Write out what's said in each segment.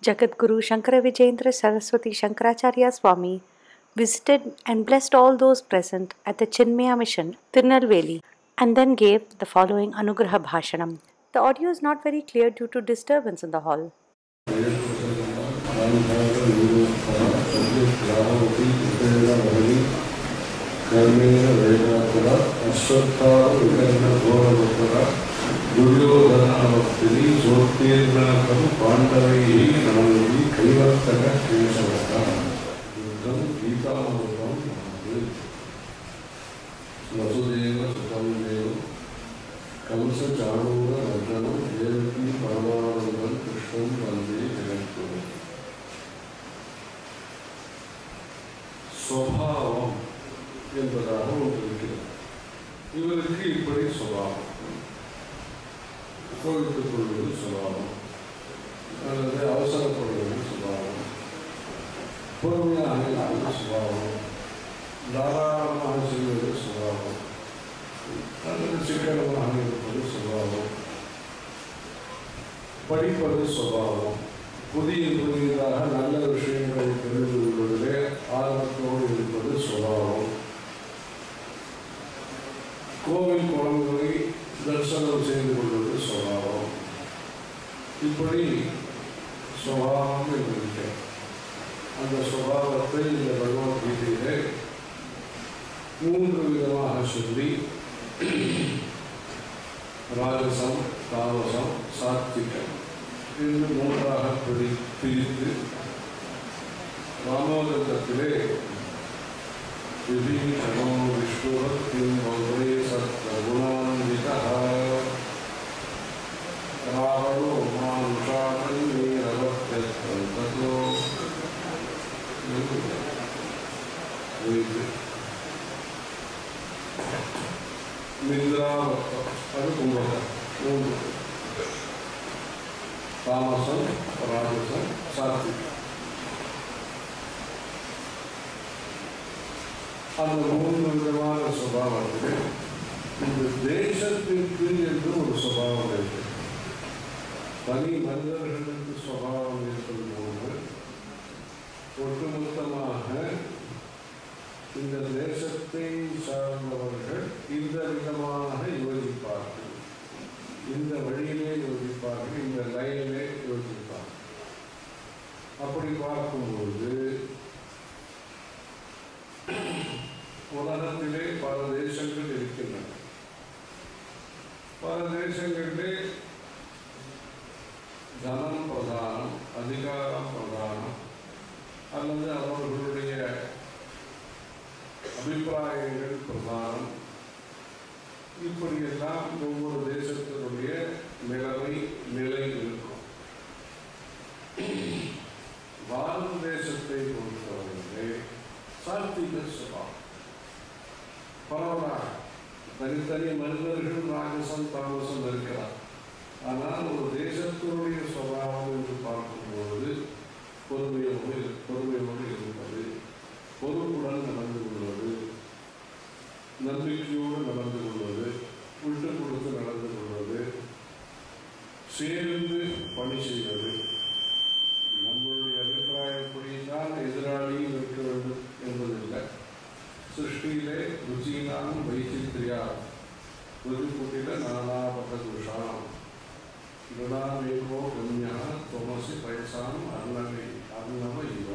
Jagadguru Shankara Vijayendra Saraswati Shankaracharya Swami visited and blessed all those present at the Chinmaya Mission, Tirunelveli, and then gave the following Anugraha Bhashanam. The audio is not very clear due to disturbance in the hall. ಕರ್ಮೇಣ ವೇದಾಕರ ಅಶ್ವತ್ಥಾರ ವಿಕರ್ಣ ಘೋರಭದ್ರ ದುರ್ಯೋಧನಾವರ್ತಿನಿ ಸೋತ್ತೀರ್ಣಕರು ಪಾಂಡವೈ ನಮಗಿ ಕೈವರ್ತಕ ಕೇಶವತ ಯುದ್ಧಂ ಗೀತಾಮೃತಂ Vasudeva ಸುತಂ ದೇವ ಕಂಸ ಚಾಣೂರ ವರ್ಧನಂ ದೇವಕಿ ಪರಮಾನಂದಂ ಕೃಷ್ಣಂ ವಂದೇ ಜಗದ್ಗುರು சுவாவம் என்பதாக ஒன்று இருக்கிறது இவருக்கு இப்படி சுபாவம் கோவித்துக் கொள்வது சுபாவம் அல்லது அவசரப்படுவது சுபாவம் பொறுமையாக இருப்பது சுபாவம் தாராளமாக செய்வது சுபாவம் அல்லது சிக்கனமாக இருப்பது சுபாவம் படிப்பது சுபாவம் புதிய புதியதாக நல்ல விஷயங்களை தெரிந்து கொள்வதிலே ஆர்வத்தோடு இருப்பது சுபாவம் கோவில் குளங்களை தரிசனம் செய்து கொள்வது சுபாவம் இப்படி சுபாவம் என்று அந்த சுபாவத்தை இந்த பகவத்கீதையிலே மூன்று விதமாக சொல்லி ராஜசம் தாமசம் சாத்விகம் என்று மூன்றாக பிரி பிரித்து ராமோதத்திலே விபீஷணோ விஷ்ணுவத்தின் ஒரே சத்குணான்விதா ராவணோ மானுஷாமன் நீரவத்தோ நிந்திராவத்தம் அது கும்பகம் மூன்று தாமசம் ராஜசம் சாத்விகம் அந்த மூன்று விதமான சுபாவத்தில் இந்த தேசத்திற்கு என்று ஒரு சுபாவம் இருக்கு தனி மனிதர்களுக்கு சுபாவம் இருப்பது போது ஒட்டுமொத்தமாக இந்த தேசத்தை சார்ந்தவர்கள் இந்த விதமாக யோசிப்பார்கள் இந்த வழியிலே யோசிப்பார்கள் இந்த லைனிலே யோசிப்பார்கள் அப்படி பார்க்கும்போது உலகத்திலே பல தேசங்கள் இருக்கின்றன பல தேசங்களிலே தனம் பிரதானம் அதிகாரம் பிரதானம் அல்லது அவர்களுடைய அபிப்பிராயங்கள் பிரதானம் இப்படியெல்லாம் ஒவ்வொரு தேசத்தினுடைய நிலைமை நிலை இருக்கும் பாரத தேசத்தை பொறுத்தவரையிலே சாத்விக சுபாவம் பரவலாக தனித்தனி மனிதர்கள் ராஜசம் தாமசம் இருக்கிறார் ஆனால் ஒரு தேசத்தினுடைய சுபாவம் என்று பார்க்கும்போது பொறுமையோடு பொறுமையோடு இருப்பது பொறுப்புடன் நடந்து கொள்வது நம்பிக்கையோடு நடந்து கொள்வது விட்டு கொடுத்து நடந்து கொள்வது சேர்ந்து பணி செய்வது நம்மளுடைய அபிப்பிராயப்படி தான் எதிராளியும் இருக்க வேண்டும் என்பதில்லை ಸೃಷ್ಟಿಯಿಲೆ ರುಚೀನಾಂ ವೈಚಿತ್ರ್ಯ ಋತುಕುಟಿಲ ನಾನಾ ಪದದೋಷಾಂ ಗುಣಾಮೇಕೋ ಗಮ್ಯ ತ್ವಮಸಿ ಪಯಸಾಂ ಅನ್ನಮಿ ಅನ್ನಮ ಇವ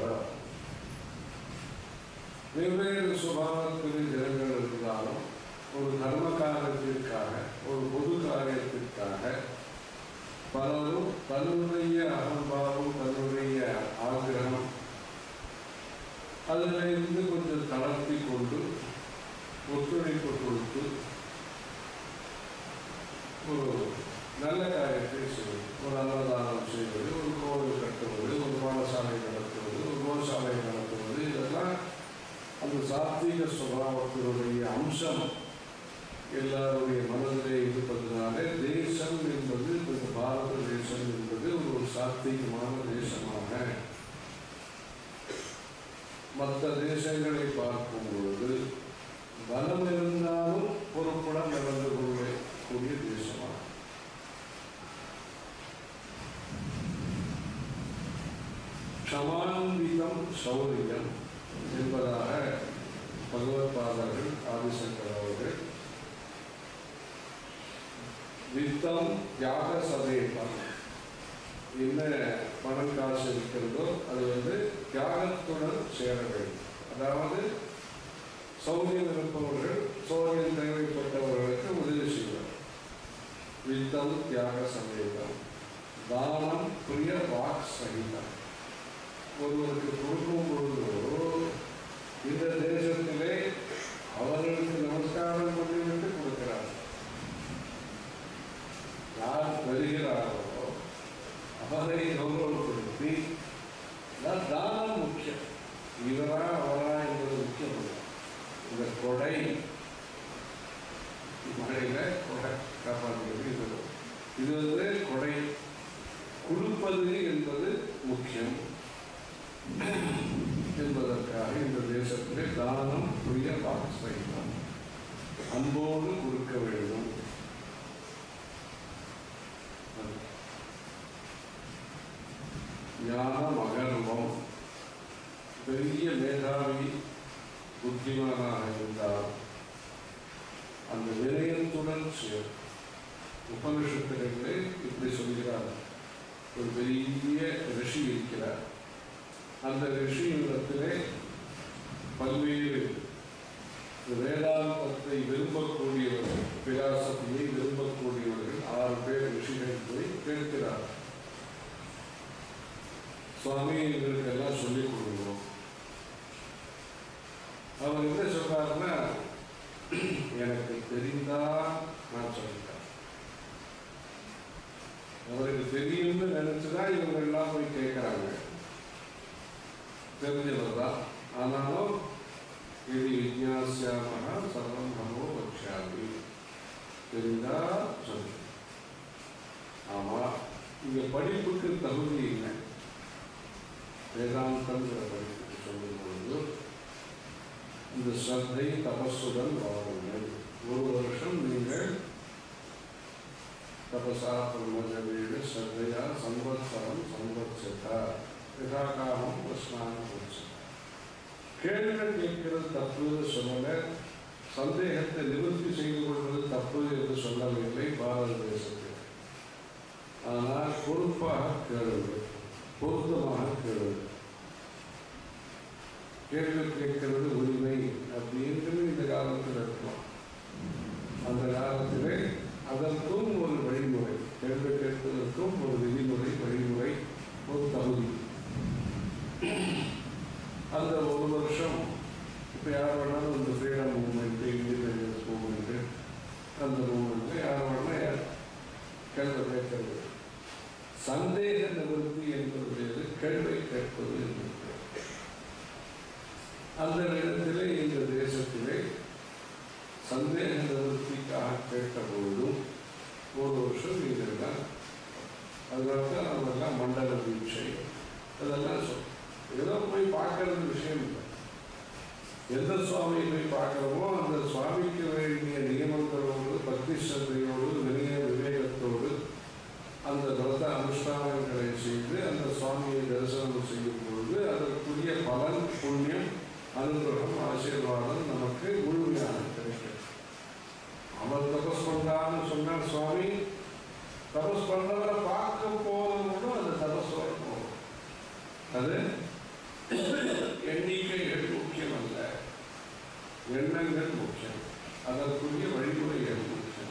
வெவ்வேறு சுபாவத்தில் ஜனங்கள் இருந்தாலும் ஒரு தர்ம காரியத்திற்காக ஒரு பொது காரியத்திற்காக பலரும் தன்னுடைய அகம்பாவம் தன்னுடைய ஆக்கிரகம் அதில் இருந்து கொஞ்சம் தளர்த்தி கொண்டு ஒத்துழைப்பு கொடுத்து ஒரு நல்ல காரியத்தை செய்வது ஒரு அன்னதானம் செய்வது ஒரு கோவில் கட்டுவது ஒரு பாடசாலை நடத்துவது ஒரு கோசாலை நடத்துவது இதெல்லாம் அந்த சாத்வீக சுபாவத்தினுடைய அம்சம் எல்லாருடைய மனதிலே இருப்பதனாலே தேசம் என்பது இந்த பாரத தேசம் என்பது ஒரு சாத்வீகமான தேசமாக மற்ற தேசங்களை பார்க்கும் பொழுது பலம் இருந்தாலும் பொறுப்புடன் நடந்து கொள்ளக்கூடிய தேசமாக க்ஷமான்விதம் சௌரியம் என்பதாக பகவத்பாதர்கள் ஆதிசங்கர் அவர்கள் வித்தம் தியாக சதேபம் என்ன பணம் காசு இருக்கிறதோ அது வந்து தியாகத்துடன் சேர வேண்டும் அதாவது சௌரியம் இருப்பவர்கள் சௌரியம் தேவைப்பட்டவர்களுக்கு உதவி செய்வார் வித்தம் தியாக சமேதம் தானம் பிரிய வாக் சகிதம் ஒருவருக்கு கொடுக்கும் பொழுதோ இந்த தேசத்திலே அவர்களுக்கு நமஸ்காரம் பண்ணிவிட்டு கொடுக்கிறார் யார் பெறுகிறாரோ அவரை கௌரவப்படுத்தி அதான் தானம் முக்கியம் இவரா அவரா என்பது முக்கியம் இல்லை இந்த கொடை மழையில கொடை காப்பாற்றுகிறது இது இது வந்து கொடை கொடுப்பது என்பது முக்கியம் என்பதற்காக இந்த தேசத்திலே தானம் புரிய பாகிஸ்தான் அன்போடு கொடுக்க வேண்டும் ஞானம் அகர்வம் பெரிய மேதாவி புத்திமானாக இருந்தால் அந்த வினயத்துடன் சேர் உபனிஷத்துகளிலே இப்படி சொல்கிறார் ஒரு பெரிய ரிஷி இருக்கிறார் அந்த ரிஷியிடத்திலே பல்வேறு வேதாந்தத்தை விரும்பக்கூடியவர்கள் பிலாசபியை விரும்பக்கூடியவர்கள் ஆறு பேர் ரிஷிகள் போய் கேட்கிறார் சுவாமி எங்களுக்கெல்லாம் சொல்லிக் கொடுக்கணும் அவர் என்ன சொல்றாருன்னா எனக்கு தெரிந்தா நான் சொல்லிட்டேன் அவருக்கு தெரியும்னு நினைச்சுதான் இவங்க எல்லாம் போய் கேட்கிறாங்க தெரிஞ்சவர் தான் ஆனாலும் இது விஜயாசியாமகா சர்வம் நமோ பக்ஷாமி தெரிந்தா சொல்லு ஆமா இங்க படிப்புக்கு தகுதி இல்லை வேதாந்தங்கிற படிப்புக்கு சொல்லும் பொழுது இந்த ஸ்ரத்தை தபஸுடன் வாழுங்கள் ஒரு வருஷம் நீங்கள் தபசா பிரம்மஜவீடு ஸ்ரத்தையா சம்பத்சரம் சம்பத்சதா யதாகாமம் பிரஸ்னானம் போச்சு கேள்வி கேட்கிறது தப்பு சொல்லல சந்தேகத்தை நிவர்த்தி செய்து கொள்வது தப்பு என்று சொல்லவில்லை பாரத தேசத்தில் ஆனால் பொறுப்பாக கேளுங்கள் பொருத்தமாக கேளுங்கள் கேள்வி கேட்கிறது உரிமை அப்படின்னு இந்த காலத்தில் இருக்கலாம் அந்த காலத்திலே அதற்கும் ஒரு வழிமுறை கேள்வி கேட்பதற்கும் ஒரு விதிமுறை வழிமுறை ஒரு தகுதி அந்த ஒரு வருஷம் இப்போ யார் வேணாலும் இந்த ஃப்ரீடம் மூவ்மெண்ட்டு இண்டிபெண்டன்ஸ் மூவ்மெண்ட்டு அந்த மூவ்மெண்ட்டு யார் வேணால் கேள்வி கேட்கறது சந்தேக நிவர்த்தி என்பது வேறு கேள்வி கேட்பது என்பது அந்த இடத்திலே இந்த தேசத்திலே சந்தேக நிவர்த்திக்காக கேட்ட பொழுதும் ஒரு வருஷம் இதெல்லாம் அதனால தான் நம்மெல்லாம் மண்டல வீழ்ச்சி அதெல்லாம் சொல் ஏதோ போய் பார்க்கறது விஷயம் இல்லை எந்த சுவாமியை போய் பார்க்குறோமோ அந்த சுவாமிக்கு வேண்டிய நியமங்களோடு பக்தி ஸ்ரத்தையோடு வினய விவேகத்தோடு அந்த விரத அனுஷ்டானங்களை செய்து அந்த சுவாமியை தரிசனம் செய்யும் பொழுது அதற்குரிய பலன் புண்ணியம் அனுகிரகம் ஆசீர்வாதம் நமக்கு முழுமையாக கிடைக்கும் அவர் தபஸ் பண்றான்னு சொன்னார் சுவாமி தபஸ் பண்றவரை பார்க்க போதும் அந்த தபஸோட போகும் அது எண்ணிக்கைகள் முக்கியம் அல்ல எண்ணங்கள் முக்கியம் அதற்குரிய வழிமுறைகள் முக்கியம்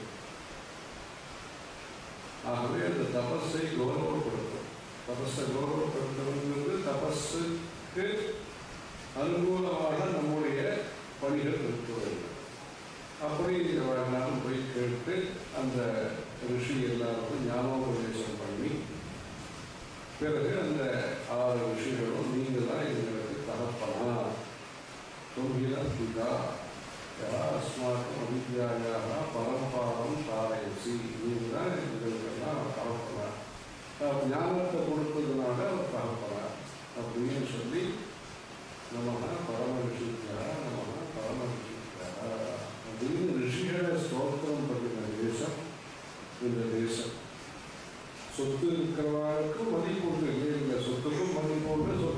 ஆகவே அந்த தபஸை கௌரவப்படுத்தும் தபஸை கௌரவப்படுத்துவது தபஸுக்கு அனுகூலமாக நம்முடைய பணிகள் இருக்க வேண்டும் அப்படி நானும் போய் கேட்டு அந்த ரிஷி எல்லாருக்கும் ஞாபகோபதேசம் பண்ணி பிறகு அந்த ஆறு ரிஷிகளும் நீங்கள் தான் எங்களுக்கு தகப்பனா தொங்கில பிதா யா அஸ்மாக்கம் அவித்யாயாக பரம்பாரம் தாரயசி நீங்கள் தான் எங்களுக்கெல்லாம் தகப்பனா ஞானத்தை கொடுத்ததுனால அவர் தகப்பனா அப்படின்னு சொல்லி நமக பரம ரிஷிக்கா நமக பரம ரிஷிக்கா அப்படின்னு ரிஷிகளை ஸ்தோத்திரம் பண்ணின தேசம் இந்த தேசம் சொத்து இருக்கிறவர்களுக்கு மதிப்பு உண்டு இல்லை இல்லை சொத்துக்கும் மதிப்பு உண்டு சொத்து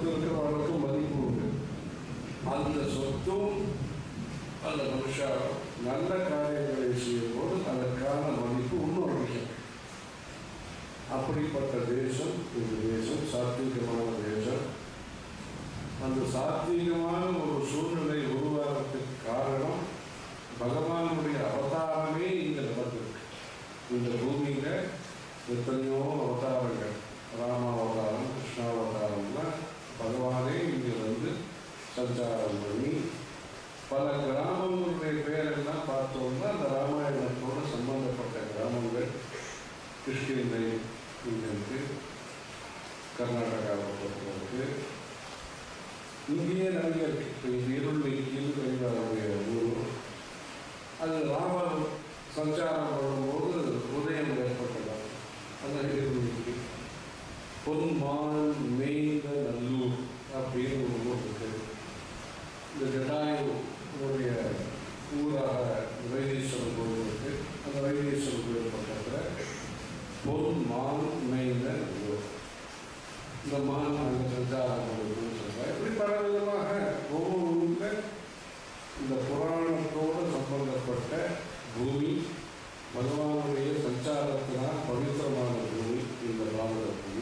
அந்த மனுஷா நல்ல காரியங்களை செய்யும்போது அதற்கான மதிப்பு இன்னொரு விஷயம் அப்படிப்பட்ட தேசம் இந்த தேசம் சாத்வீகமான தேசம் அந்த சாத்வீகமான ஒரு சூழ்நிலை உருவாகிறதுக்கு காரணம் பகவானுடைய அவதாரமே இங்கே நடந்திருக்கு இந்த பூமியில் எத்தனையோ அவதாரங்கள் ராமாவதாரம் கிருஷ்ணாவதாரம்லாம் பகவானே இங்கே வந்து சஞ்சாரம் பண்ணி பல கிராமங்களுடைய பேரெல்லாம் பார்த்தோம்னா அந்த ராமாயணத்தோடு சம்பந்தப்பட்ட கிராமங்கள் கிருஷ்ணகிரி இங்கே இருக்கு கர்நாடகாவில் இருக்கு இங்கேயே நிறைய இருக்கு இப்போ இந்த இருள்ளிக்கில் கரிகாலுடைய ஊர் அது ராமர் சஞ்சாரம் பண்ணும்போது உதயம் ஏற்பட்டதாக அந்த இருள்ளிக்கு பொன்மான் மேய்ந்த நல்லூர் அப்படின்னு ஒரு ஊர் இருக்கு இந்த ஜடாயுடைய ஊராக வைத்தீஸ்வரன் கோயில் இருக்கு அந்த வைத்தீஸ்வரன் கோயில் பக்கத்தில் பொன் மான் மேய்ந்த நல்லூர் இந்த மான் அங்கே சஞ்சாரம் பண்ணுறதுன்னு சொல்கிறேன் இப்படி பல விதமாக ஒவ்வொரு ஊரில் இந்த புராணத்தோடு சம்பந்தப்பட்ட பூமி பகவானுடைய சஞ்சாரத்தினால் பவித்திரமான பூமி இந்த பாரத பூமி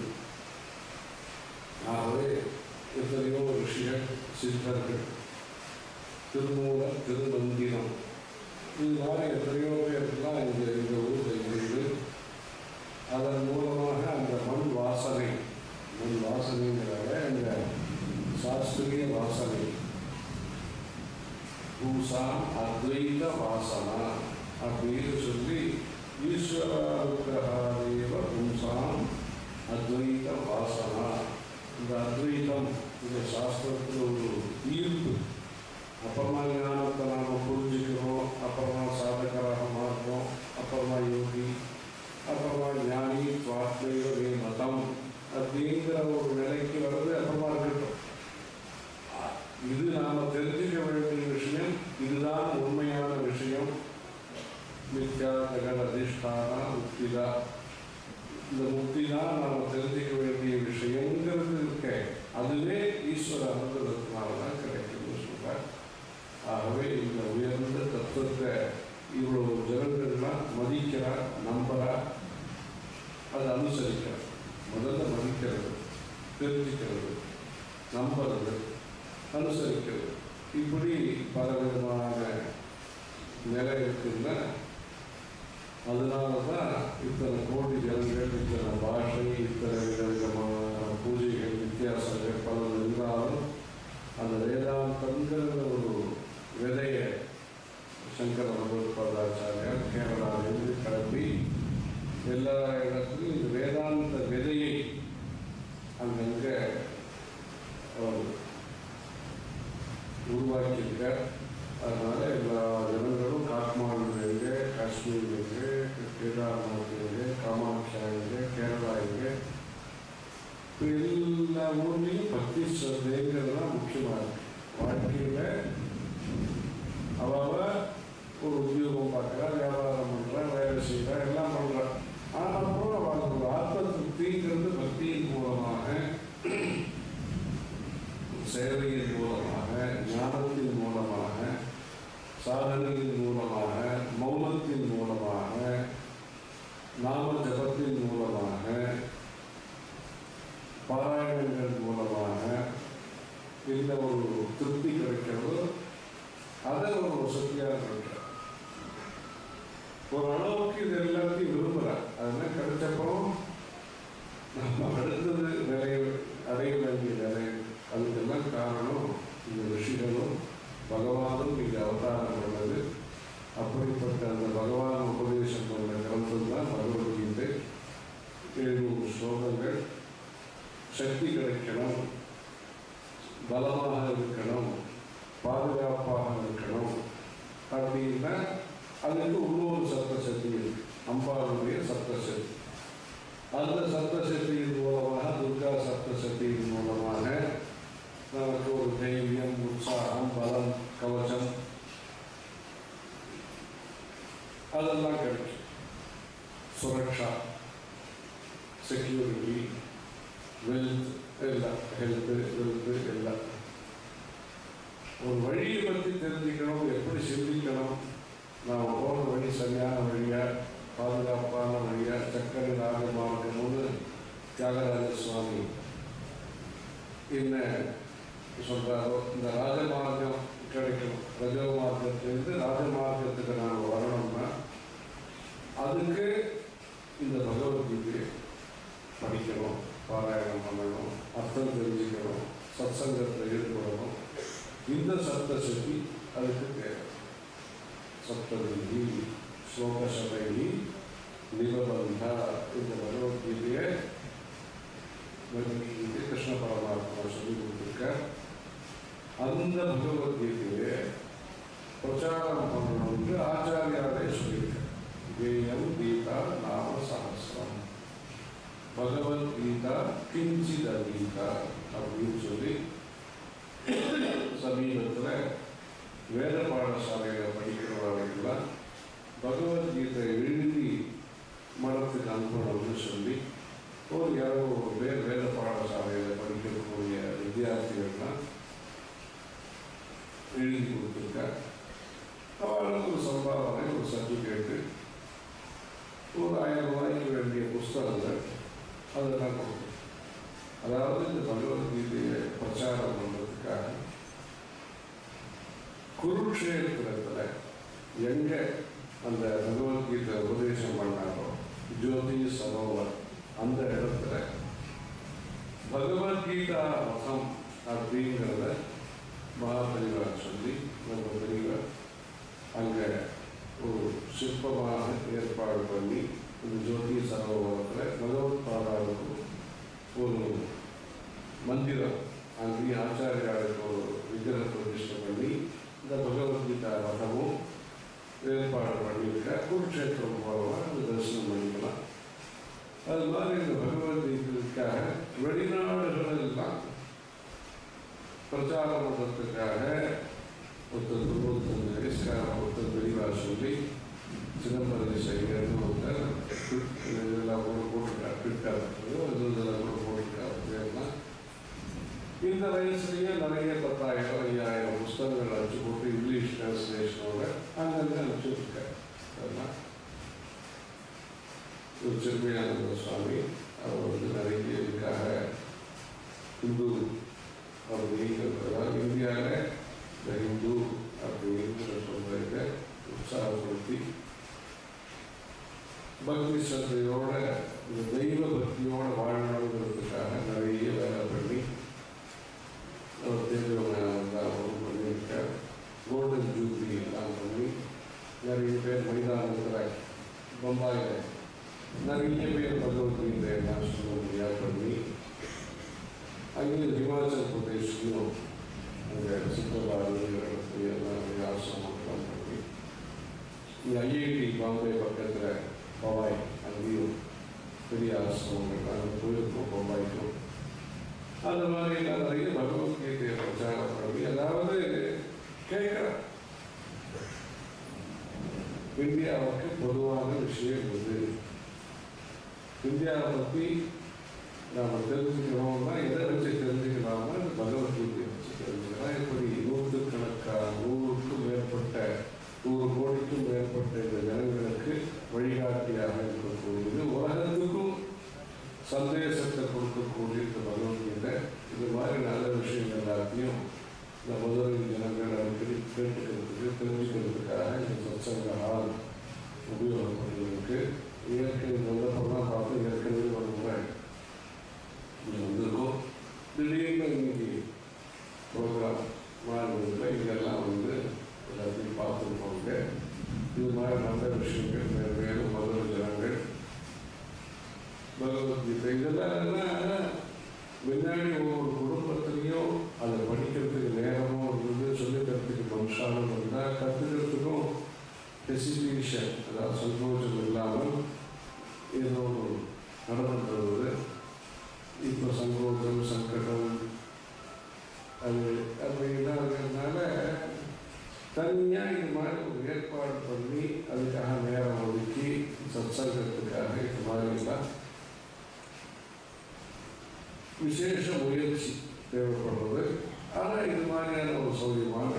ஆகவே எத்தனையோ ரிஷிகள் சித்தர்கள் திருமூல திருமந்திரம் இது மாதிரி எத்தனையோ பேர்லாம் இந்த இந்த ஊரில் இருந்து அதன் மூலமாக அந்த மண் வாசனை மண் வாசனைங்கிறத இந்த சாஸ்திரிய வாசனை பூசா அத்வைத வாசனா அப்படின்னு சொல்லி ஈஸ்வரானுகிரகாதேவ பூசாம் அத்வைத வாசனா இந்த அத்வைதம் இந்த சாஸ்திரத்தில் ஒரு ஈர்ப்பு அப்புறமா ஞானத்தை நாம் புரிஞ்சுக்கிறோம் அப்புறமா சாதகராக மாறுறோம் அப்புறமா யோகி அப்புறமா ஞானி சுவாத்மையோகி மதம் அப்படிங்கிற ஒரு நிலைக்கு வர்றது அப்புறமா இருக்கட்டும் இது நாம் தெரிஞ்சுக்க வேண்டிய விஷயம் இதுதான் உண்மையான விஷயம் மித்யா ஜெகத் அதிஷ்டானா முக்திதா இந்த முக்தி தான் நாம் தெரிஞ்சுக்க வேண்டிய விஷயங்கிறது இருக்க அதுவே ஈஸ்வர அனுகிரகத்தினால தான் கிடைக்கும்னு சொல்கிறார் ஆகவே இந்த உயர்ந்த தத்துவத்தை இவ்வளவு ஜனங்கள்லாம் மதிக்கிறார் நம்புறார் அதை அனுசரிக்கிறார் முதல்ல மதிக்கிறது தெரிஞ்சுக்கிறது நம்புறது அனுசரிக்கிறது இப்படி பல விதமான நிலை இருக்குன்னா அதனால தான் இத்தனை கோடி ஜனங்கள் இத்தனை பாஷை இத்தனை விதவிதமான பூஜைகள் வித்தியாசங்கள் பல இருந்தாலும் அந்த வேதாந்தங்கிற ஒரு விதையை சங்கர பகவத்பாதாச்சாரியார் கேரளாவிலிருந்து கிளம்பி எல்லா இடத்துலையும் இந்த வேதாந்த விதையை அங்கங்கே அவர் உருவாக்கியிருக்கார் அதனால் எல்லா ஜனங்களும் காத்மாண்டு எங்கே காஷ்மீர் எங்கே கேதார்நாத் எங்கே காமாட்சியா எங்கே கேரளா எங்கே இப்போ எல்லா ஊர்லேயும் பக்தி ஸ்ரத்தைங்கிறது தான் முக்கியமாக இருக்கு வாழ்க்கையில் அவ ஒரு உத்தியோகம் பார்க்குறா வியாபாரம் பண்ணுறா வேலை செய்கிறா எல்லாம் பண்ணுறா ஆனால் கூட அவளுக்கு ஒரு ஆத்ம திருப்திங்கிறது பக்தியின் மூலமாக சேவையின் மூலமாக ஞானத்தின் மூலமாக சாதனையின் மூலமாக மௌனத்தின் மூலமாக நாம ஜபத்தின் மூலமாக பாராயணங்கள் மூலமாக இந்த ஒரு திருப்தி கிடைக்கிறது அதை ஒரு வசதியாக இருக்கிறார் ஒரு அளவுக்கு இது எல்லாத்தையும் விரும்புகிறார் அதெல்லாம் கிடைச்சப்பறம் நம்ம அடுத்தது நிலை அடைய வேண்டிய நிலை அதுக்கெல்லாம் காரணம் இந்த ரிஷிகளும் பகவானும் இங்கே அவதாரம் பண்ணது அப்படிப்பட்ட அந்த பகவான் உபதேசம் பண்ண கிரந்தம் தான் பகவத்கீதை எழுநூறு ஸ்லோகங்கள் சக்தி கிடைக்கணும் பலமாக இருக்கணும் பாதுகாப்பாக இருக்கணும் அப்படின்னா அதுக்கு இன்னொரு சப்த சக்தி இருக்கு அம்பாளுடைய சப்த சக்தி அந்த சப்த சக்தியின் மூலமாக துர்கா சப்த சக்தியின் மூலமாக நமக்கு ஒரு தைரியம் உற்சாகம் பலம் கவசம் அதெல்லாம் கிடைக்கும் சுரக்ஷா செக்யூரிட்டி வெல்த் எல்லாம் ஹெல்த்து வெல்த்து எல்லாம் ஒரு வழியை பற்றி தெரிஞ்சுக்கணும் எப்படி சிந்திக்கணும் நாம் போகிற வழி சரியான வழியா பாதுகாப்பான வழியா சக்கரை ராஜமார்க்கம்னு தியாகராஜ சுவாமி என்ன சொல்கிறாரோ இந்த ராஜமார்க்கம் கிடைக்கும் ரஜோ மார்க்கத்திலிருந்து ராஜமார்க்கத்துக்கு நாம் வரணும்னா அதுக்கு இந்த பகவத்கீதையை படிக்கணும் பாராயணம் பண்ணணும் அர்த்தம் தெரிஞ்சுக்கணும் சத்சங்கத்தில் ஈடுபடணும் இந்த சப்த சக்தி அதுக்கு தேவை சப்ததி ஸ்லோக சபைனி நிபபந்தா இந்த பகவத்கீதையை பகவத்கீதை கிருஷ்ண பரமாத்மா சொல்லி கொடுத்துருக்கார் அந்த பகவத்கீதையை பிரச்சாரம் பண்ணணும்னு ஆச்சாரியாரே சொல்லியிருக்கார் வேயம் கீதா நாம சஹசிரம் பகவத்கீதா கிஞ்சித் கீதா அப்படின்னு சொல்லி சமீபத்தில் வேத பாடசாலையில் படிக்கிறவர்களெல்லாம் பகவத்கீதை எழுதி மனத்துக்கு அனுப்பணும்னு சொல்லி ஒரு இரநூறு பேர் வேத பாடசாலையில் படிக்கக்கூடிய வித்தியார்த்திகள்லாம் எழுதி கொடுத்துருக்கார் அவளுக்கு ஒரு சம்பாவனை ஒரு சர்டிஃபிகேட்டு ஒரு ஆயிரம் ரூபாய்க்கு வேண்டிய புஸ்தகங்கள் அதெல்லாம் கொடுக்கும் அதாவது இந்த பகவத்கீதையை பிரச்சாரம் பண்ணுறதுக்காக குருக்ஷேத்திரத்தில் எங்கே அந்த பகவத்கீதை உபதேசம் பண்ணாரோ ஜோதி சரோவர் அந்த இடத்துல பகவத்கீதா ரசம் அப்படிங்கிறத மகாபரிவார் சொல்லி நம்ம பெரியவர் அங்கே ஒரு சிற்பமாக ஏற்பாடு பண்ணி இந்த ஜோதி சரோவரத்தில் பகவத் பாடாவுக்கு ஒரு மந்திரம் அங்கே ஆச்சாரியாருக்கு ஒரு விக்கிர பிரதிஷ்டை பண்ணி இந்த பகவத்கீதா ரதமும் ஏற்பாடு பண்ணியிருக்க குருக்ஷேத்திரம் போகலாம் அந்த தரிசனம் பண்ணிக்கலாம் அது மாதிரி இந்த பகவத்கீதைக்காக வெளிநாடுகளெல்லாம் பிரச்சாரம் பண்ணுறதுக்காக ஒருத்தர் இருபத்தஞ்சு வயசுக்காக ஒருத்தர் பெரியவா சொல்லி சிதம்பரம் செய்கிறது ஒருத்தர் இதெல்லாம் கூட போட்டிருக்காரு ட்விட்டர் இதெல்லாம் கூட போட்டிருக்காரு பேர்லாம் இந்த வயசுலேயே நிறைய பத்தாயிரம் ஐயாயிரம் புஸ்தகங்கள் அடிச்சு போட்டு இங்கிலீஷ் டிரான்ஸ்லேஷனோட அங்கங்கே அனுப்பிச்சுட்ருக்காரு அதெல்லாம் ஒரு சிறுமையானந்த சுவாமி அவர் வந்து நிறைய இதுக்காக இந்து அப்படிங்கிறதெல்லாம் இந்தியாவில் இந்த இந்து அப்படிங்கிற சொல்கிறத உற்சாகப்படுத்தி பக்தி ஸ்ரத்தையோட இந்த தெய்வ பக்தியோட வாழணுங்கிறதுக்காக நிறைய வேலை பண்ணி அவர் தேர்தல் பண்ணியிருக்கார் கோல்டன் ஜூப்ளி எல்லாம் பண்ணி நிறைய பேர் மைதானத்தில் பம்பாயில் நிறைய பேர் பகவத்கீதை எல்லாம் சொல்ல முடியாது பண்ணி அங்கே ஹிமாச்சல் பிரதேஷ்லையும் அங்கே சித்தபாடுங்கிற இடத்துல எல்லாம் ஆசிரமம்லாம் பண்ணி இங்கே ஐஐடி பாம்பே பக்கத்தில் பவாய் அங்கேயும் பெரிய ஆசிரமங்கள் நாங்கள் போயிருக்கோம் பம்பாய்க்கும் அந்த மாதிரி எல்லாம் நிறைய பகவத்கீதையை பிரச்சாரம் பண்ணி அதாவது கேட்குறேன் இந்தியாவுக்கு பொதுவான விஷயம் இது இந்தியாவை பற்றி நாம் தெரிஞ்சுக்கணும்னா எதை வச்சு தெரிஞ்சுக்கலாம்னா இந்த பகவத்கீதையை வச்சு தெரிஞ்சுக்கலாம் இப்படி நூற்றுக்கணக்கான நூறுக்கும் மேற்பட்ட நூறு கோடிக்கும் மேற்பட்ட இந்த ஜனங்களுக்கு வழிகாட்டியாக இருக்கக்கூடியது உலகத்துக்கும் சந்தேசத்தை கொடுக்கக்கூடிய இந்த பகவத்கீதை இது மாதிரி நல்ல விஷயங்கள் எல்லாத்தையும் இந்த முதல் ஜனங்கள் அடிக்கடி கேட்டுக்கிறதுக்கு தெரிஞ்சுக்கிறதுக்காக இந்த சத்சங்க ஹால் உபயோகப்படுவதற்கு இயற்கை வந்தப்பெல்லாம் பார்த்து ஏற்கனவே ஒரு முறை இங்கே வந்திருக்கோம் திடீர்னு இன்னைக்கு ப்ரோக்ராம் மாறுவதில் இதெல்லாம் வந்து எல்லாத்தையும் பார்த்துருப்போங்க இது மாதிரி நல்ல விஷயங்கள் வேறு வேறு முதல் ஜனங்கள் பகவத்கீதை இதெல்லாம் முன்னாடி ஒவ்வொரு குடும்பத்துலேயும் அதை படிக்கிறதுக்கு நேரமும் இருந்தது சொல்லித்தரத்துக்கு மனுஷாலும் இருந்தால் கற்றுக்கிறதுக்கும் டெசிபிஷன் அதாவது சந்தோஷம் இல்லாமல் ஏதோ ஒரு நடந்துட்டு வருது இப்போ சங்கோதம் சங்கடம் அது அப்படிலாம் இருக்கிறதுனால தனியாக இது மாதிரி ஒரு ஏற்பாடு பண்ணி அதுக்காக நேரம் ஒதுக்கி சத்சங்கத்துக்காக இது மாதிரிலாம் விசேஷ முயற்சி தேவைப்படுறது ஆனால் இது மாதிரியான ஒரு சௌரியமான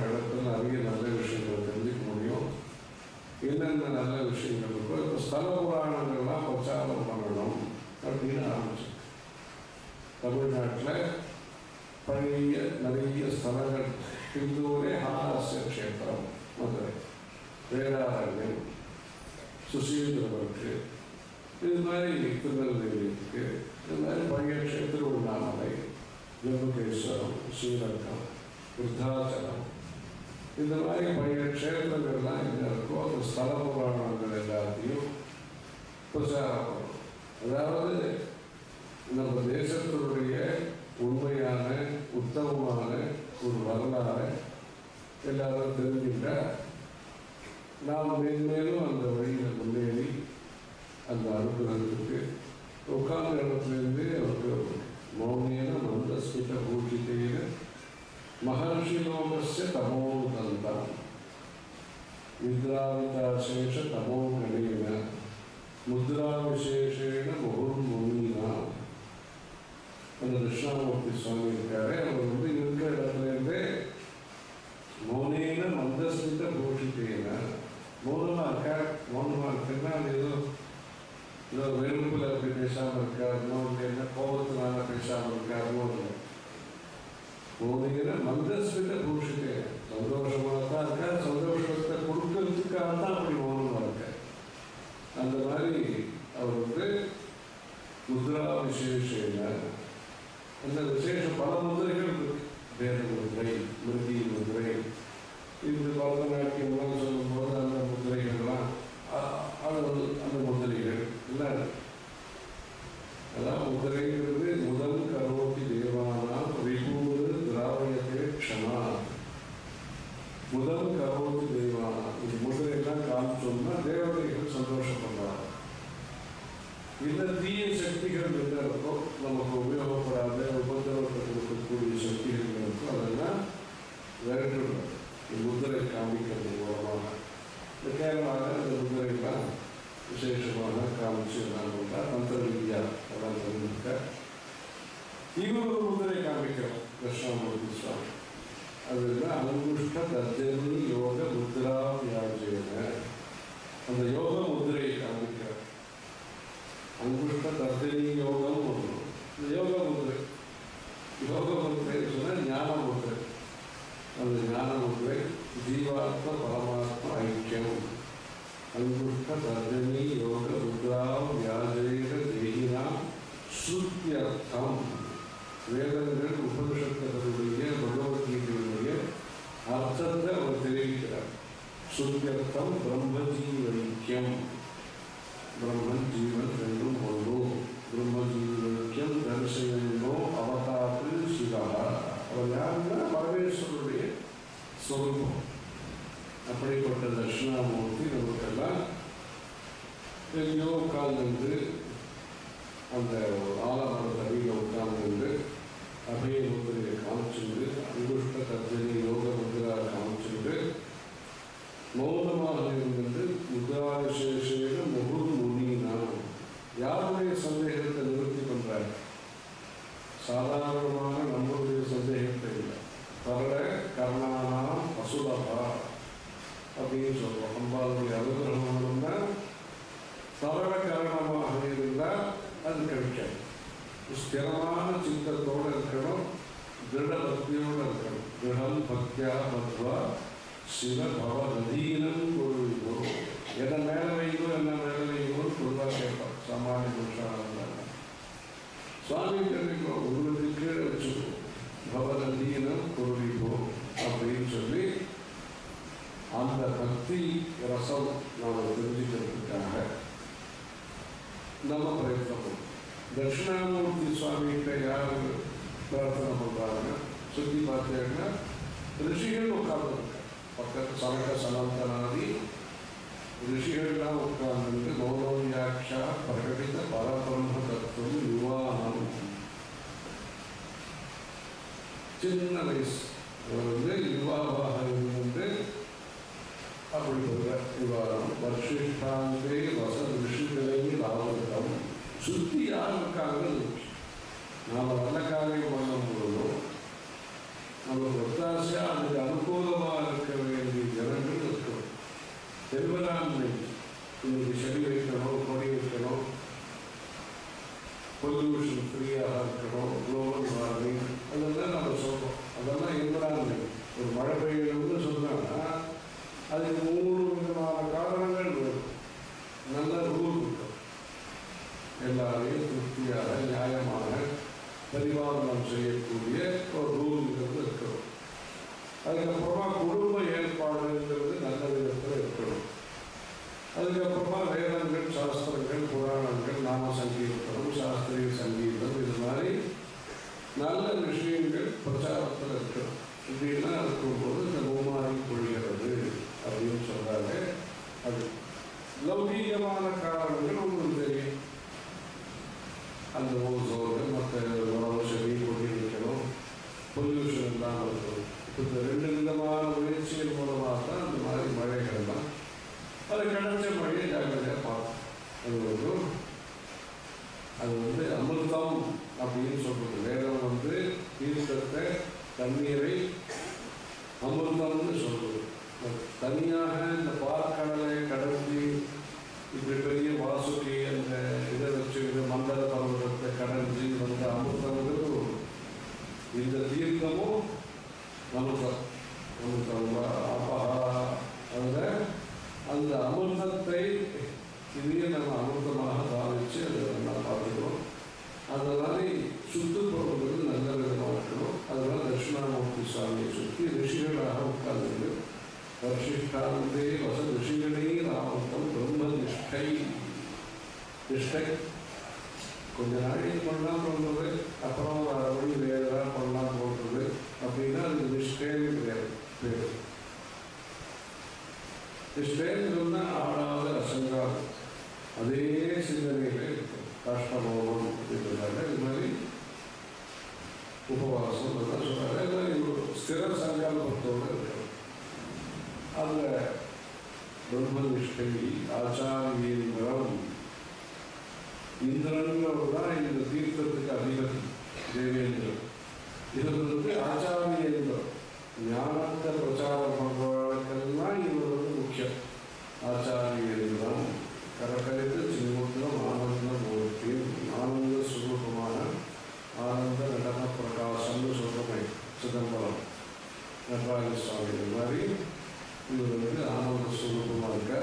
தமிழ்நாட்டில் பழைய நிறைய ஸ்தலங்கள் இந்தூரே ஹாலாஸ்ய க்ஷேத்திரம் மதுரை வேதாரண்யம் சுசீந்திரவருக்கு இது மாதிரி திருநெல்வேலி இருக்கு இது மாதிரி பழைய க்ஷேத்திர உண்ணாமலை ஜம்புகேஸ்வரம் ஸ்ரீரங்கம் விருத்தாச்சலம் இந்த மாதிரி பழைய க்ஷேத்திரங்கள்லாம் என்ன இருக்கோ அந்த ஸ்தல புராணங்கள் எல்லாத்தையும் பிரச்சாரம் பண்ணணும் அதாவது நம்ம தேசத்தினுடைய உண்மையான உத்தமமான ஒரு வரலாறு எல்லாரும் தெரிஞ்சுக்கிட்டா நாம் மேன்மேலும் அந்த வழியில் முன்னேறி அந்த அனுகிரகத்துக்கு உட்கார்ந்த இடத்துலேருந்து அவருக்கு மௌனேன மந்தஸ்மித பூஜித்தேன மகர்ஷி லோகஸ்ய தமோ தந்தான் நித்ராவிதாசேஷ தமோ கணேன முத்ரா விசேஷேன முகுர்முனினா அந்த கிருஷ்ணாமூர்த்தி சுவாமி இருக்காரு அவர் வந்து இருக்கிற இடத்துல இருந்தே மௌனேன மந்தஸ்மித பூஷித்தேன மௌனமா இருக்கா மௌனமா இருக்குன்னா அது ஏதோ ஏதோ வெறுப்புல அப்படி பேசாம இருக்காருனோ இல்லை என்ன கோபத்தினால பேசாம இருக்காருனோ இல்லை மௌனேன மந்தஸ்மித பூஷித்தேன சந்தோஷமாக தான் இருக்கார் சந்தோஷத்தை கொடுக்கறதுக்காக தான் அப்படி மௌனமா இருக்கார் அந்த மாதிரி அவர் வந்து முத்ரா விசேஷேன அந்த விசேஷம் பல முதிரைகள் இருக்கு வேத முதிரை மிருதி முதிரை இந்த பரதநாட்டியம்லாம் சொல்லும்போது அந்த முதிரைகள்லாம் அ- அது அந்த முதிரைகள் எல்லாம் இருக்கு அதான் முதிரைங்கிறது முதல் கரோட்டி தேவானாம் ரிபூரு திராவிடத்தே க்ஷமா முதல் கரோட்டி தேவானாம் இந்த முதிரையெல்லாம் காமிச்சோம்னா தேவதைகள் சந்தோஷப்படுறாங்க இந்த தீய சக்திகள் என்ன இருக்கோ நமக்கு உபயோகப்படாத உபதிரவத்தை கொடுக்கக்கூடிய சக்திகள் இருக்கோ அதெல்லாம் விரட்டுறது இந்த முதிரை காமிக்கிறது மூலமாக இந்த கேரளாவில் இந்த முதிரைலாம் விசேஷமாக காமிச்சு எல்லாம் கொண்டா தந்திர வித்யா அதெல்லாம் தெரிஞ்சுக்க இவர் ஒரு முதிரை காமிக்கிறோம் கிருஷ்ணாமூர்த்தி சுவாமி அதுதான் அங்குஷ்ட தர்ஜனி யோக முத்ரா வியாஜேன அந்த யோக முதிரையை காமிக்கிறார் அங்குஷ்ட தர்ஜனி யோகம் ஒன்று இந்த யோக முதிரை யோக முதிரை சொன்னால் ஞான முதிரை அந்த ஞான முதிரை ஜீவாத்ம பரமாத்ம ஐக்கியம் அங்குஷ்ட தர்ஜனி யோக முத்ரா வியாஜேக தேகினாம் ஸ்ருத்தியர்த்தம் வேதங்கள் உபனிஷத்துகளுடைய பகவத்கீதையுடைய அர்த்தத்தை அவர் தெரிவிக்கிறார் சுத்தியர்த்தம் பிரம்மஜீவைக்கியம் பிரம்மன் ஜீவன் ரெண்டும் ஒன்று பிரம்மஜீவைக்கியம் தரிசனோ அவதாத்து சிவா அவர் யாருன்னா பரமேஸ்வருடைய சொரூபம் அப்படிப்பட்ட தட்சிணாமூர்த்தி நமக்கெல்லாம் எங்கேயோ உட்கார்ந்து அந்த ஆலமரத்து அடியில் உட்கார்ந்து அபய முதிரையை காமிச்சுண்டு அங்குஷ்ட கர்ஜனி யோக முதிரா காமிச்சுண்டு மௌனமாக இருந்தது முத்ரா விசேஷேன முகுர் முனினா யாருடைய சந்தேகத்தை நிவர்த்தி பண்றார் சாதாரணமான நம்மளுடைய சந்தேகத்தை இல்லை பரட கர்ணானாம் பசுலபா அப்படின்னு சொல்றோம் அம்பாளுடைய அனுகிரகம்னா சரள காரணமாக இருந்தால் அது கிடைக்காது ஸ்திரமான சித்தத்தோடு இருக்கணும் திருட பக்தியோடு இருக்கணும் திருடம் பக்தியா பத்வா சிவ பவ நதீனம் கொள்வோ என்ன மேலே வைக்கோ என்ன மேலே வைக்கோ பொதுவாக கேட்பான் சாமானிய புருஷாக இருந்தாங்க சுவாமி தெரிவிக்கோ உங்களுக்கு கீழே வச்சுக்கோ பவ நதீனம் கொள்விப்போ அப்படின்னு சொல்லி அந்த பக்தி ரசம் நாம் தெரிஞ்சுக்கிறதுக்காக நம்ம பிரயத்னம் பண்ணுவோம் தட்சிணாமூர்த்தி சுவாமிகிட்ட யார் பிரார்த்தனை பண்ணுறாங்க சுற்றி பார்த்தீங்கன்னா ரிஷிகள் உட்கார்ந்துருக்காங்க பக்கத்து சமக்க சனாந்தனாதி ரிஷிகள்லாம் உட்கார்ந்து மௌனவியாட்சா பிரகடித பரபிரம்ம தத்துவம் யுவானம் சின்ன வயசு அவர் வந்து யுவாவாக இருந்து அப்படி ஒரு விவாதம் வர்ஷிஷ்டாந்தே வச ரிஷிகளை லாபகம் சுத்தி யார் இருக்காங்கன்னு நாம் நல்ல காரியம் பண்ணும் பொழுதும் நமக்கு ஒத்தாசையாக அதுக்கு அனுகூலமாக இருக்க வேண்டிய ஜனங்கள் இருக்கணும் செல்வராண்மை இன்னைக்கு செடி வைக்கணும் கொடி வைக்கணும் பொல்யூஷன் ஃப்ரீயாக இருக்கணும் குளோபல் வார்மிங் விஷயங்கள் பிரச்சாரத்தில் இருக்கணும் இப்படிலாம் இருக்கும்போது இந்த பூமாரி பொழிகிறது அப்படின்னு சொல்றாங்க அது லௌகீகமான காரணங்கள் உங்களுக்கு தெரியும் அந்த ஓசோடு மற்ற உணவு செடி கொடி வைக்கணும் பொல்யூஷன் இல்லாமல் இருக்கணும் இப்போ இந்த ரெண்டு விதமான முயற்சிகள் மூலமாக தான் அந்த மாதிரி மழைகள்லாம் அது கிடைச்ச மழையை ஜாக்கிரதையாக பார்க்கணும் அது வந்து அது வந்து அமிர்தம் அப்படின்னு சொல்றது வேதம் வந்து தீர்த்தத்தை தண்ணீரை அமிர்தம்னு சொல்றது அது தனியாக இந்த பார்க்கடலை கடந்து இப்படி பெரிய வாசுகி அந்த இதை வச்சு இது மண்டல பர்வதத்தை கடந்து வந்த அமிர்தங்கிறது ஒரு இந்த தீர்த்தமும் அமிர்தம் அமிர்தம் அப்பா அதில் அந்த அமிர்தத்தை இதையே நம்ம அமிர்தமாக பாவிச்சு அதை நம்ம பார்த்துக்கிறோம் அந்த மாதிரி சுத்தப்படுவது நல்ல விதமாக இருக்கணும் அதனால தட்சிணாமூர்த்தி சுவாமியை சுற்றி ரிஷிகளாக உட்கார்ந்து வர்ஷிஷ்டாந்தே வச ரிஷிகளே ராமத்தம் பிரம்ம நிஷ்டை நிஷ்டை கொஞ்ச நாளைக்கு பண்ணலாம் பண்ணுறது அப்புறம் மறுபடி வேறதா பண்ணலாம் போடுறது அப்படின்னா அது நிஷ்டைன்னு கிடையாது பேர் நிஷ்டைன்னு சொன்னால் ஆடாத அசங்காது அதே சிந்தனையில் இருக்கும் காஷ்டமோகம் அப்படின்றதால இது மாதிரி உபவாசம் அதெல்லாம் சொல்கிறாங்க இது மாதிரி ஒரு ஸ்திர சங்கல்பத்தோடு இருக்கணும் அந்த பிரம்மனிஷ்டை ஆச்சாரியேந்திரம் இந்திரன்றவர் தான் இந்த தீர்த்தத்துக்கு அதிபதி தேவேந்திரன் இவர் வந்து ஆச்சாரியேந்திரம் ஞானத்தை பிரச்சாரம் பண்ணுறவர்களுக்கெல்லாம் இவர் வந்து முக்கியம் ஆச்சாரியேந்திரம் கரகரித்து சின்முத்திரம் ஆனந்த மூர்த்தி ஆனந்த சுரூபமான ஆனந்த நடன பிரகாசம்னு சொல்கிறோமே சிதம்பரம் நடராஜ சுவாமி இது மாதிரி இவர் வந்து ஆனந்த சுரூபமாக இருக்க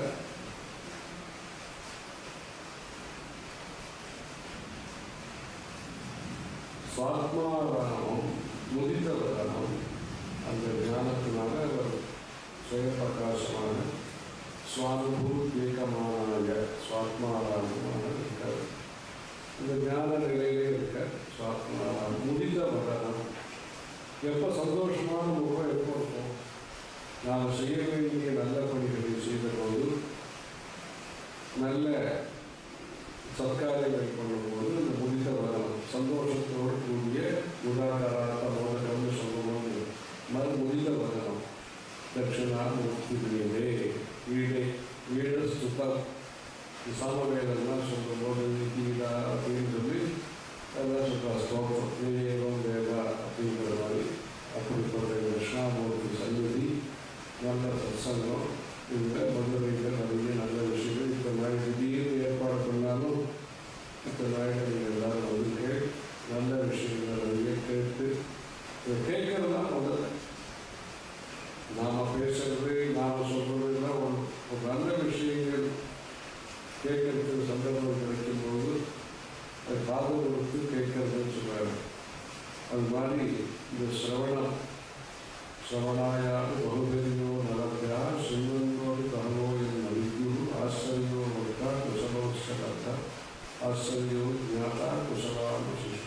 சுவாத்மாவரணம் முதித்தவரணம் அந்த ஞானத்தினால அவர் சுயப்பிரகாசமான சுவானுபூத்வீகமான சுவாத்மாராமமான இருக்கார் இந்த ஞான நிலையிலே இருக்க சுவாத்மாராம் முதித்த வரணம் எப்போ சந்தோஷமான முகம் எப்போ இருக்கும் நாம் செய்ய வேண்டிய நல்ல பணிகளை செய்த போது நல்ல சத்காரியங்களை பண்ணும்போது இந்த முடித்த வரணும் சந்தோஷத்தோடு கூடிய உதாகாராத்த மோதகம்னு சொல்லுவோம் மறு முடிந்த வரணும் தட்சிணா மூர்த்திகளே வீடே வீடு சுத்தம் சாமவேதம்லாம் சொல்லும்போது கீதா அப்படின்னு சொல்லி அதெல்லாம் சொல்கிறா ஸ்லோகம் விவேகம் வேதா அப்படிங்கிற மாதிரி அப்படிப்பட்ட கிருஷ்ணாமூர்த்தி சந்நிதி நல்ல சத்சங்கம் இந்த மதுரையில் நிறைய நல்ல விஷயங்கள் இப்போ நான் திடீர்னு ஏற்பாடு பண்ணாலும் இப்போ நாயகர்கள் எல்லாரும் வந்து கேட் நல்ல விஷயங்களை நிறைய கேட்டு இதை கேட்கறது தான் முதல்ல நாம் பேசுறது நாம் சொல்கிறதுலாம் ஒரு ஒரு நல்ல விஷயங்கள் கேட்கறதுக்கு சந்தர்ப்பம் கிடைக்கும்போது அது காது கொடுத்து கேட்கறதுன்னு சொல்கிறாங்க அது மாதிரி இந்த சிரவணம் ಶ್ರವಣಾಯಾಗ ಬಹುಬೇರಿಯೋ ನರಭ್ಯ ಶೃಣ್ವಂತೋಡಿ ಕಹನೋ ಎಂದು ನವಿದ್ಯು ಆಶ್ಚರ್ಯೋ ಮೂಲಕ ಕುಶಲೋತ್ಸಕರ್ಥ ಆಶ್ಚರ್ಯೋ ಜ್ಞಾತ ಕುಶಲಾನುಶಿಷ್ಟ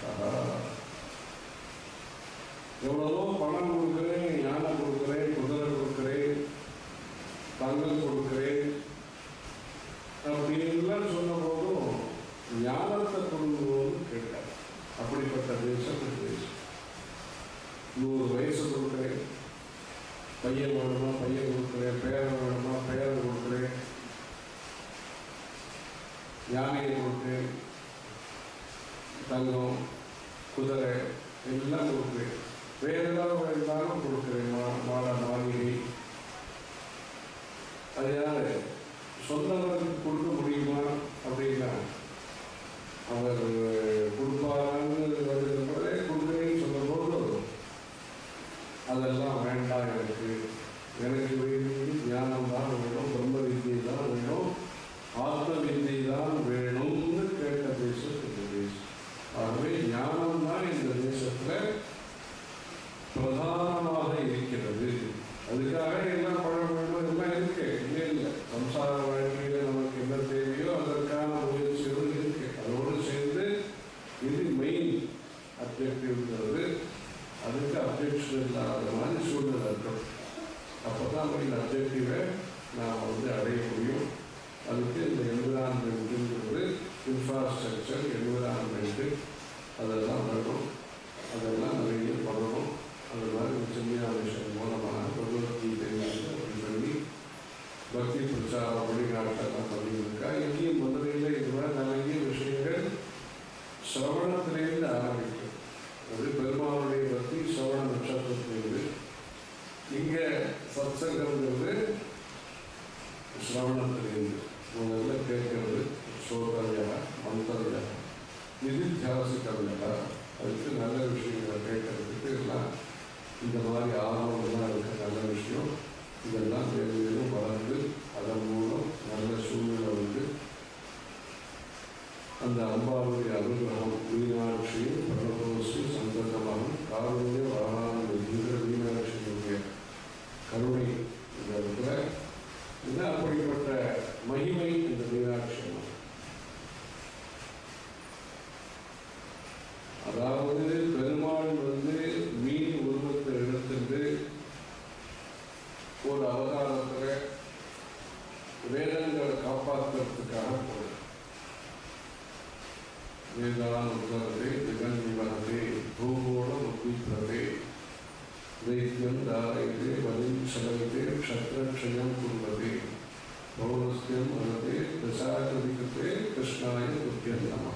எவ்வளவோ பணம் கொடுக்குறேன் ஞானம் கொடுக்குறேன் குதிரை கொடுக்குறேன் தங்கம் கொடுக்குறேன் அப்படின்லாம் சொன்ன போதும் ஞானத்தை கொடுங்கன்னு கேட்டார் அப்படிப்பட்ட தேசம் இந்த தேசம் நூறு வயசு கொடுக்குறேன் பையன் வேணுமா பையன் கொடுக்குறேன் பேரன் வேணுமா பேரன் கொடுக்குறேன் யானையை கொடுக்குறேன் தங்கம் குதிரை எல்லாம் கொடுக்குறேன் வேற ஏதாவது வேண்டாலும் கொடுக்குறேன் மா மாலை மாளிகை அது யாரு சொந்தவருக்கு கொடுக்க முடியுமா அப்படின்னா அவர் கொடுப்பாரான்னு வருகிறப்பவே கொடுக்குறேன்னு சொல்லும்போது அதெல்லாம் வேண்டாம் எனக்கு எனக்கு வேண்டியது ஞானம் தான் வேணும் பிரம்ம வித்தியை தான் வேணும் ஆத்ம வித்தியை தான் வேணும்னு கேட்ட தேசம் இந்த தேசம் ஆகவே ஞானம் தான் இந்த தேசத்தில் பிரதானமாக இருக்கிறது அதுக்காக எல்லாம் பழம் வேணும் எல்லாம் இருக்கு இல்லை இல்லை சம்சார வாழ்க்கையில் நமக்கு என்ன தேவையோ அதற்கான முயற்சிகள் இருக்கு அதோடு சேர்ந்து இது மெயின் அப்ஜெக்டிவ்ங்கிறது அப்ஜெக்ஷன் இல்லாத மாதிரி சூழ்நிலை இருக்கும் அப்போ தான் இந்த அப்ஜெக்டிவை நாம் வந்து அடைய முடியும் அதுக்கு இந்த என்விரான்மெண்ட்டுங்கிறது இன்ஃப்ராஸ்ட்ரக்சர் என்விரான்மெண்ட்டு அதெல்லாம் வேணும் அதெல்லாம் நிறைய பண்ணணும் அந்த மாதிரி சின்ன மிஷன் மூலமாக பகவத்கீதை அப்படி பண்ணி பக்தி பிரச்சாரம் வழிகாட்டெல்லாம் பண்ணியிருக்கா இங்கேயும் மதுரையில் இது மாதிரி நிறைய விஷயங்கள் சிரவணத்திலேருந்து ஆரம்பிக்கும் அது பெருமாளுடைய பக்தி சிரவண நட்சத்திரத்திலிருந்து இங்கே சத்சங்கம்ங்கிறது சிரவணத்திலிருந்து முதல்ல கேட்கறது ஸ்ரோதவியா மந்தவியா நிதித்தியாசிக்கவியா அதுக்கு நல்ல விஷயங்களை கேட்கறதுக்கு எல்லாம் இந்த மாதிரி ஆர்வம்லாம் இருக்க நல்ல விஷயம் இதெல்லாம் மேலும் மேலும் வளர்ந்து அதன் மூலம் நல்ல சூழ்நிலை வந்து அந்த அம்பாவுடைய அனுகிரகம் மீனாட்சியும் பிரணதோசி சந்தகமாகும் காவிரிய வரானம் என்கிற மீனாட்சியினுடைய கருணை இந்த இடத்துல என்ன அப்படிப்பட்ட மகிமை இந்த மீனாட்சி அம்மன் அதாவது பெருமாள் வந்து மீன் உருவத்தை எடுத்துட்டு ஒரு அவதாரத்தில் வேதங்களை காப்பாற்றுறதுக்காக போகுது வேதான் உத்தரவே ஜெகன் நிவனதே பூகோள உத்தீப்ரவே வைத்தியம் தாரயதே வலிம் சலயதே க்ஷத்ரக்ஷயம் குர்வதே பௌரஸ்தியம் வரதே தசாகதிகத்தே கிருஷ்ணாய துத்தியம் நம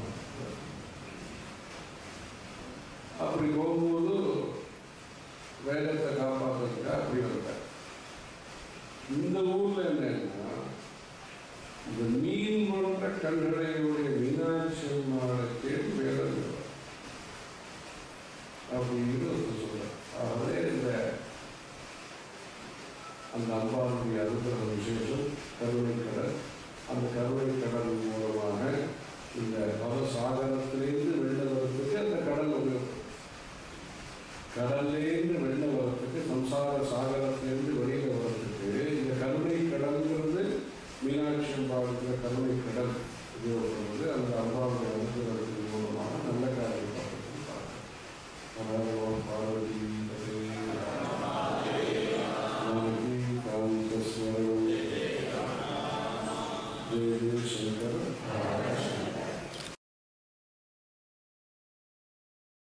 அப்படி போகும்போது வேதத்தை காப்பாற்றுறதுக்கு அப்படி வந்தார் இந்த ஊர்ல என்னன்னா இந்த மீன் கொண்ட கண்களையுடைய மீனாட்சி அம்மாளுக்கு வேதம் இல்லை. அப்படின்னு ஒருத்தர் சொல்றார் ஆகவே இந்த அந்த அம்பாளுடைய அனுகிரக விசேஷம் கருணை கடல் அந்த கருணை கடல் மூலமாக இந்த பவசாகரத்திலேருந்து வெளில வரத்துக்கு அந்த கடல் உபயோகம் கடல்லேருந்து வெளில வரத்துக்கு சம்சார சாகரத்திலேருந்து வெளியில் வரத்துக்கு இந்த கருணை கடல்ங்கிறது மீனாட்சி அம்பாளுக்கு கருணை கடல் உபயோகப்படுவது அந்த அம்பாவுடைய அனுகிரகத்தின் மூலமாக நல்ல காரியம் பார்த்துருக்காங்க அதாவது பார்வதி காந்தஸ்வரம் தேவி